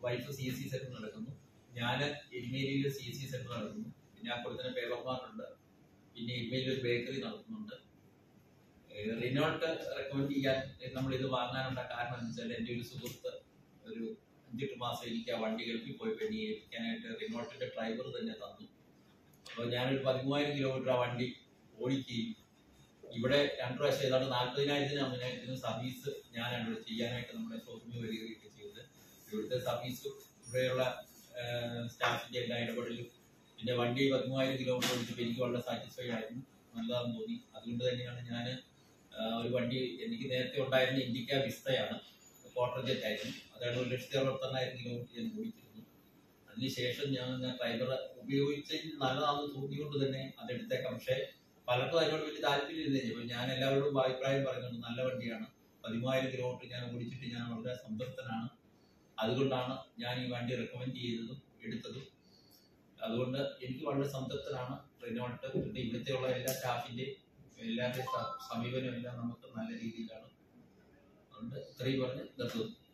wife C S C centre നടക്കുന്നു ഞാൻ എരുമേലിയിൽ സി എസ് സി സെന്റർ നടക്കുന്നു പിന്നെ അപ്പുറത്തിന് പേപ്പർമാർക്കുണ്ട് പിന്നെ എരുമേലിൽ ഒരു ബേക്കറി നടത്തുന്നുണ്ട് ഏഹ് റിനോൾട്ട് റെക്കമെൻഡ് ചെയ്യാൻ നമ്മൾ ഇത് വാങ്ങാനുള്ള കാരണം എന്ന് വെച്ചാൽ എൻ്റെ ഒരു സുഹൃത്ത് ഒരു അഞ്ചെട്ട് മാസം എനിക്ക് ആ വണ്ടി ഗൾഫിൽ പോയി പെണ്ണി ഏൽപ്പിക്കാനായിട്ട് റിനോൾട്ടിന്റെ ഡ്രൈവർ തന്നെ തന്നു അപ്പോൾ ഞാനൊരു പതിമൂവായിരം കിലോമീറ്റർ ആ വണ്ടി ഓടിക്കുകയും ഇവിടെ രണ്ടു പ്രാവശ്യം ഏതാണ്ട് നാൽപ്പതിനായിരത്തിന് അമ്പതിനായിരത്തിന് സർവീസ് ഞാനാണ് ഇവിടെ ചെയ്യാനായിട്ട് നമ്മുടെ ഷോറൂമിൽ വരികയൊക്കെ ചെയ്തത് ഇവിടുത്തെ സർവീസും ഇവിടെയുള്ള സ്റ്റാഫിന്റെ എല്ലാ ഇടപെടലും പിന്നെ വണ്ടി പതിമൂവായിരം കിലോമീറ്റർ ഓടിച്ചപ്പോൾ എനിക്ക് വളരെ സാറ്റിസ്ഫൈഡ് ആയിരുന്നു നല്ലതാണെന്ന് തോന്നി അതുകൊണ്ട് തന്നെയാണ് ഞാൻ ഒരു വണ്ടി എനിക്ക് നേരത്തെ ഉണ്ടായിരുന്ന ഇൻഡിക്ക വിസ്തയാണ് ക്വാർട്ടർ ജെറ്റ് ആയിരുന്നു അതാണ് ഒരു ലക്ഷത്തി അറുപത്തെണ്ണായിരം കിലോമീറ്റർ ഞാൻ ഓടിച്ചിരുന്നു അതിനുശേഷം ഞാൻ ഡ്രൈവർ ഉപയോഗിച്ചതിൽ നല്ലതാണെന്ന് തോന്നിയോണ്ട് തന്നെ അതെടുത്തേക്കാം പക്ഷേ പലർക്കും അതിനോട് വലിയ താല്പര്യം ഇല്ല അപ്പോൾ ഞാൻ എല്ലാവരോടും അഭിപ്രായം പറയുന്നുണ്ട് നല്ല വണ്ടിയാണ് പതിമൂവായിരം കിലോമീറ്റർ ഞാൻ ഓടിച്ചിട്ട് ഞാൻ വളരെ സംതൃപ്തനാണ് അതുകൊണ്ടാണ് ഞാൻ ഈ വണ്ടി റെക്കമെൻഡ് ചെയ്തതും എടുത്തതും അതുകൊണ്ട് എനിക്ക് വളരെ സംതൃപ്തനാണ് റിനോൾട്ട് പിന്നെ ഇവിടുത്തെയുള്ള എല്ലാ സ്റ്റാഫിന്റെയും എല്ലാവരുടെയും സ- സമീപനം എല്ലാം നമുക്ക് നല്ല രീതിയിലാണ് അതുകൊണ്ട് ഇത്രയും പറഞ്ഞ് നിർത്തുന്നു